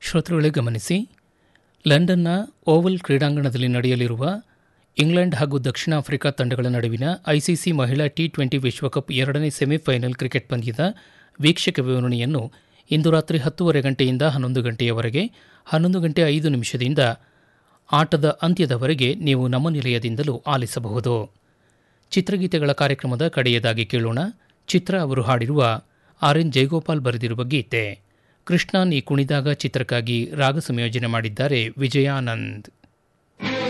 ಶ್ರೋತೃಗಳೇ ಗಮನಿಸಿ ಲಂಡನ್ನ ಓವಲ್ ಕ್ರೀಡಾಂಗಣದಲ್ಲಿ ನಡೆಯಲಿರುವ ಇಂಗ್ಲೆಂಡ್ ಹಾಗೂ ದಕ್ಷಿಣ ಆಫ್ರಿಕಾ ತಂಡಗಳ ನಡುವಿನ ಐಸಿಸಿ ಮಹಿಳಾ ಟಿ ಟ್ವೆಂಟಿ ವಿಶ್ವಕಪ್ ಎರಡನೇ ಸೆಮಿಫೈನಲ್ ಕ್ರಿಕೆಟ್ ಪಂದ್ಯದ ವೀಕ್ಷಕ ವಿವರಣೆಯನ್ನು ಇಂದು ರಾತ್ರಿ ಹತ್ತೂವರೆ ಗಂಟೆಯಿಂದ ಹನ್ನೊಂದು ಗಂಟೆಯವರೆಗೆ ಹನ್ನೊಂದು ಗಂಟೆ ಐದು ನಿಮಿಷದಿಂದ ಆಟದ ಅಂತ್ಯದವರೆಗೆ ನೀವು ನಮ್ಮ ನಿಲಯದಿಂದಲೂ ಆಲಿಸಬಹುದು ಚಿತ್ರಗೀತೆಗಳ ಕಾರ್ಯಕ್ರಮದ ಕಡೆಯದಾಗಿ ಕೇಳೋಣ ಚಿತ್ರ ಅವರು ಹಾಡಿರುವ ಆರ್ ಎನ್ ಜಯಗೋಪಾಲ್ ಬರೆದಿರುವ ಗೀತೆ ಕೃಷ್ಣ ನೀ ಕುಣಿದಾಗ ಚಿತ್ರಕ್ಕಾಗಿ ರಾಗ ಸಂಯೋಜನೆ ಮಾಡಿದ್ದಾರೆ ವಿಜಯಾನಂದ್